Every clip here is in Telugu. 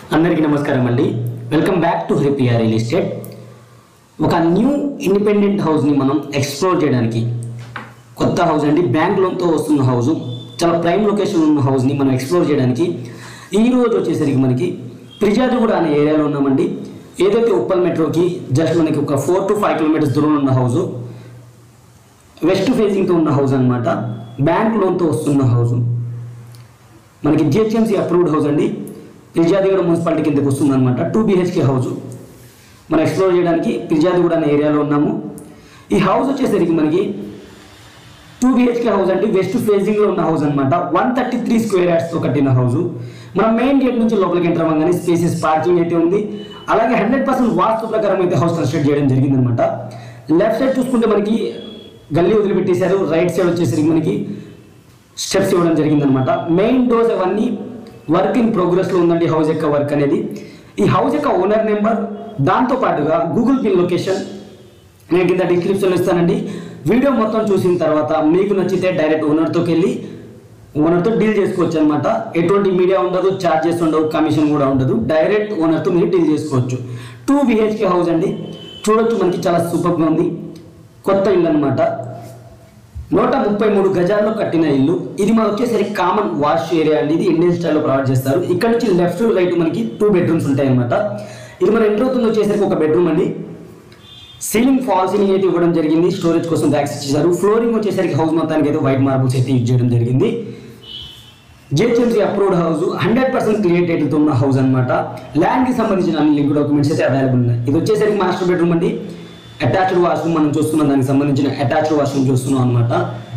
అందరికీ నమస్కారం అండి welcome back to HPR real estate ఒక న్యూ ఇండిపెండెంట్ హౌస్ని మనం ఎక్స్ప్లోర్ చేయడానికి కొత్త హౌస్ అండి బ్యాంక్ లోన్తో వస్తున్న హౌస్ చాలా ప్రైమ్ లొకేషన్ ఉన్న హౌస్ని మనం ఎక్స్ప్లోర్ చేయడానికి ఈ రోజు వచ్చేసరికి మనకి ప్రిజాదిగూడ అనే ఏరియాలో ఉన్నామండి ఏదైతే ఉప్పల్ మెట్రోకి జస్ట్ మనకి ఒక ఫోర్ టు ఫైవ్ కిలోమీటర్స్ దూరంలో ఉన్న హౌస్ వెస్ట్ ఫేసింగ్తో ఉన్న హౌస్ అన్నమాట బ్యాంక్ లోన్తో వస్తున్న హౌస్ మనకి జిహెచ్ఎంసీ అప్రూవ్డ్ హౌస్ అండి పిర్జాదిగూడ మున్సిపాలిటీ కిందకి వస్తుంది అనమాట టూ బిహెచ్కే హౌస్ మనం ఎక్స్ప్లోర్ చేయడానికి పిర్జాదిగూడ అనే ఏరియాలో ఉన్నాము ఈ హౌస్ వచ్చేసరికి మనకి టూ బిహెచ్కే హౌస్ అంటే వెస్ట్ ఫేజింగ్లో ఉన్న హౌస్ అనమాట వన్ థర్టీ త్రీ స్క్వేర్ యార్డ్స్తో కట్టిన హౌస్ మనం మెయిన్ గేట్ నుంచి లోపలికి ఎంటర్ అవ్వగానే స్పేసెస్ పార్కింగ్ అయితే ఉంది అలాగే హండ్రెడ్ పర్సెంట్ వాస్తు ప్రకారం అయితే హౌస్ కన్స్ట్రక్ట్ చేయడం జరిగిందనమాట లెఫ్ట్ సైడ్ చూసుకుంటే మనకి గల్లీ వదిలిపెట్టేశారు రైట్ సైడ్ వచ్చేసరికి మనకి స్టెప్స్ ఇవ్వడం జరిగిందనమాట మెయిన్ డోర్స్ అవన్నీ వర్క్ ఇన్ ప్రోగ్రెస్లో ఉందండి హౌస్ యొక్క వర్క్ అనేది ఈ హౌస్ యొక్క ఓనర్ నెంబర్ దాంతో పాటుగా గూగుల్ పిన్ లొకేషన్ నేను కింద డిస్క్రిప్షన్లో ఇస్తానండి వీడియో మొత్తం చూసిన తర్వాత మీకు నచ్చితే డైరెక్ట్ ఓనర్తోకి వెళ్ళి ఓనర్తో డీల్ చేసుకోవచ్చు అనమాట ఎటువంటి మీడియా ఉండదు ఛార్జెస్ ఉండవు కమిషన్ కూడా ఉండదు డైరెక్ట్ ఓనర్తో మీరు డీల్ చేసుకోవచ్చు టూ బిహెచ్కే హౌస్ అండి చూడొచ్చు మనకి చాలా సూపర్గా ఉంది కొత్త ఇల్లు అనమాట నూట ముప్పై మూడు గజాల్లో కట్టిన ఇల్లు ఇది మనకు వచ్చేసరికి కామన్ వాష్ ఏరియా అండి ఇది ఇండియన్ స్టైల్లో ప్రొవైడ్ చేస్తారు ఇక్కడ నుంచి లెఫ్ట్ రైట్ మనకి టూ బెడ్రూమ్స్ ఉంటాయి అనమాట ఇది మన ఎంటర్ అవుతుంది వచ్చేసరికి ఒక బెడ్రూమ్ అండి సీలింగ్ ఫాల్ సీలింగ్ అయితే ఇవ్వడం జరిగింది స్టోరేజ్ కోసం బ్యాగ్స్ ఇచ్చేసారు ఫ్లోరింగ్ వచ్చేసరికి హౌస్ మొత్తానికి అయితే వైట్ మార్బుల్స్ అయితే యూజ్ చేయడం జరిగింది GHMC approved house hundred percent clear టైటిల్తో ఉన్న హౌస్ అనమాట ల్యాండ్కి సంబంధించిన అన్ని లింక్ డాక్యుమెంట్స్ అయితే అవైలబుల్ ఉన్నాయి ఇది వచ్చేసరికి మాస్టర్ బెడ్రూమ్ అండి అటాచ్డ్ వాష్రూమ్ మనం చూస్తున్నాం దానికి సంబంధించిన అటాచ్డ్ వాష్రూమ్ చూస్తున్నాం అనమాట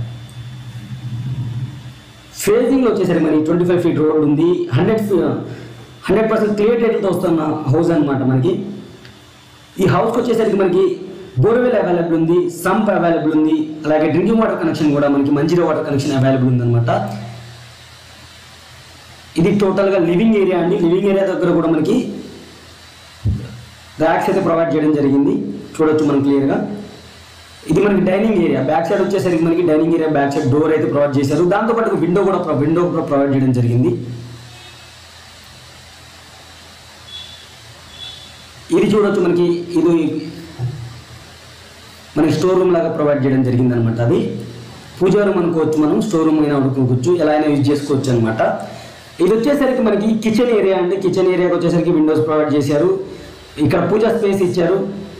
ఫేజింగ్ వచ్చేసరికి మనకి ట్వంటీ ఫైవ్ ఫీట్ రోడ్ ఉంది హండ్రెడ్ హండ్రెడ్ పర్సెంట్ క్లియర్ టైటిల్తో వస్తున్న హౌస్ అనమాట మనకి ఈ హౌస్కి వచ్చేసరికి మనకి బోర్వెల్ అవైలబుల్ ఉంది సంప్ అవైలబుల్ ఉంది అలాగే డ్రింకింగ్ వాటర్ కనెక్షన్ కూడా మనకి మంజీరా వాటర్ కనెక్షన్ అవైలబుల్ ఉంది అనమాట ఇది టోటల్గా లివింగ్ ఏరియా అండి లివింగ్ ఏరియా దగ్గర కూడా మనకి ర్యాక్స్ అయితే ప్రొవైడ్ చేయడం జరిగింది చూడొచ్చు మనం క్లియర్గా ఇది మనకి డైనింగ్ ఏరియా బ్యాక్ సైడ్ వచ్చేసరికి మనకి dining area back side door అయితే ప్రొవైడ్ చేశారు దాంతోపాటు విండో కూడా విండో కూడా ప్రొవైడ్ చేయడం జరిగింది ఇది చూడొచ్చు మనకి ఇది మనకి స్టోర్ రూమ్ లాగా ప్రొవైడ్ చేయడం జరిగింది అనమాట అది పూజా రూమ్ అనుకోవచ్చు మనం స్టోర్ రూమ్ అయినా అనుకోవచ్చు ఎలా అయినా యూజ్ చేసుకోవచ్చు అనమాట ఇది వచ్చేసరికి మనకి కిచెన్ ఏరియా అండి కిచెన్ ఏరియాకి వచ్చేసరికి విండోస్ ప్రొవైడ్ చేశారు ఇక్కడ పూజా స్పేస్ ఇచ్చారు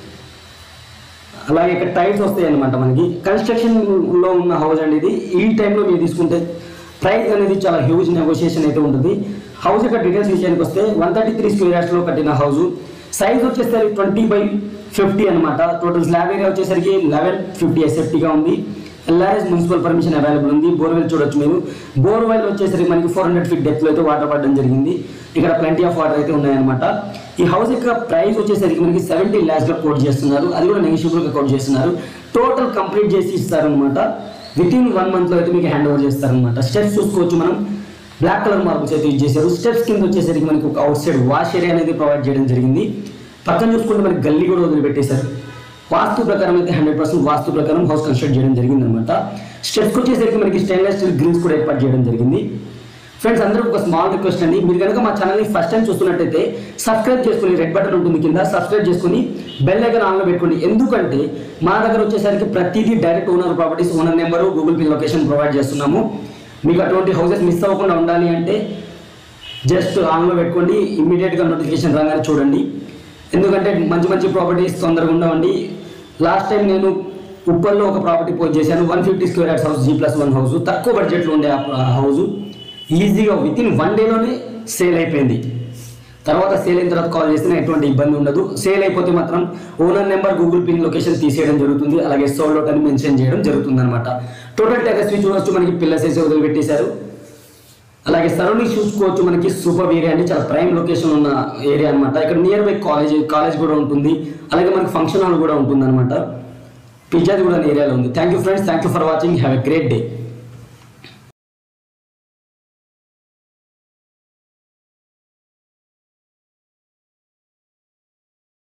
అలాగే ఇక్కడ టైల్స్ వస్తాయి అనమాట మనకి కన్స్ట్రక్షన్ లో ఉన్న హౌస్ అండి ఇది ఈ టైంలో మీరు తీసుకుంటే ప్రైస్ అనేది చాలా హ్యూజ్ నెగోషియేషన్ అయితే ఉంటుంది హౌస్ యొక్క డీటెయిల్స్ విషయానికి వస్తే వన్ థర్టీ త్రీ స్క్వేర్ యార్డ్స్లో కట్టిన హౌస్ సైజ్ వచ్చేసరికి ట్వంటీ బై ఫిఫ్టీ అనమాట టోటల్ స్లాబ్ ఏరియా వచ్చేసరికి లెవెన్ ఫిఫ్టీ ఎస్ఎఫ్టీగా ఉంది ఎల్ఆర్ఎస్ మున్సిపల్ పర్మిషన్ అవైలబుల్ ఉంది బోర్వెల్ చూడొచ్చు మీరు బోర్వెల్ వచ్చేసరికి మనకి ఫోర్ హండ్రెడ్ ఫీట్ డెప్త్లో అయితే వాటర్ పడడం జరిగింది ఇక్కడ ప్lenty ఆఫ్ వాటర్ అయితే ఉన్నాయన్నమాట ఈ హౌస్ యొక్క ప్రైస్ వచ్చేసరికి మనకి సెవెంటీ ల్యాక్స్గా కోట్ చేస్తున్నారు అది కూడా నెగిషియబుల్గా కోట్ చేస్తున్నారు టోటల్ కంప్లీట్ చేసి ఇస్తారనమాట విత్ ఇన్ వన్ మంత్లో అయితే మీకు హ్యాండ్ ఓవర్ చేస్తారనమాట స్టెప్స్ చూసుకోవచ్చు మనం బ్లాక్ కలర్ మార్బుల్స్ అయితే యూజ్ చేశారు స్టెప్స్ కింద వచ్చేసరికి మనకి ఒక అవుట్ సైడ్ వాష్ ఏరియా అనేది ప్రొవైడ్ చేయడం జరిగింది పక్కన చూసుకుంటే మనకి గల్లీ కూడా వదిలిపెట్టేశారు వాస్తు ప్రకారం అయితే హండ్రెడ్ పర్సెంట్ వాస్తు ప్రకారం హౌస్ కన్స్ట్రక్ట్ చేయడం జరిగింది అనమాట స్టెప్స్ వచ్చేసరికి మనకి స్టెయిన్లెస్ స్టీల్ గ్రిల్స్ కూడా ఏర్పాటు చేయడం జరిగింది ఫ్రెండ్స్ అందరూ ఒక స్మాల్ రిక్వెస్ట్ అండి మీరు కనుక మా ఛానల్ని ఫస్ట్ టైం చూస్తున్నట్టయితే సబ్స్క్రైబ్ చేసుకుని రెడ్ బటన్ ఉంటుంది కింద సబ్స్క్రైబ్ చేసుకుని బెల్ ఐకన్ ఆన్లో పెట్టుకోండి ఎందుకంటే మా దగ్గర వచ్చేసరికి ప్రతిదీ direct owner properties owner number Google Pay location provide చేస్తున్నాము మీకు అటువంటి హౌసెస్ మిస్ అవ్వకుండా ఉండాలి అంటే జస్ట్ ఆన్లో పెట్టుకోండి ఇమ్మీడియట్గా నోటిఫికేషన్ రాగానే చూడండి ఎందుకంటే మంచి మంచి ప్రాపర్టీస్ తొందరగా ఉండవండి లాస్ట్ టైం నేను ఉప్పల్లో ఒక ప్రాపర్టీ పోస్ట్ చేశాను one fifty square yards house G plus one house తక్కువ బడ్జెట్లో ఉండే ఆ హౌస్ ఈజీగా విత్ ఇన్ వన్ డేలోనే సేల్ అయిపోయింది తర్వాత సేల్ అయిన తర్వాత కాల్ చేసినా ఎటువంటి ఇబ్బంది ఉండదు సేల్ అయిపోతే మాత్రం owner number Google pin location తీసేయడం జరుగుతుంది అలాగే సోల్డ్ అవుట్ అని మెన్షన్ చేయడం జరుగుతుంది అనమాట టోటల్ టెరస్ చూడవచ్చు మనకి పిల్లర్స్ వేసి వదిలిపెట్టేశారు అలాగే సరౌండింగ్ చూసుకోవచ్చు మనకి సూపర్ ఏరియా అండి చాలా ప్రైమ్ లొకేషన్ ఉన్న ఏరియా అనమాట ఇక్కడ నియర్ బై కాలేజ్ కాలేజ్ కూడా ఉంటుంది అలాగే మనకి ఫంక్షన్ హాల్ కూడా ఉంటుంది అనమాట పిజ్జాది కూడా ఏరియాలో ఉంది thank you friends thank you for watching have a great day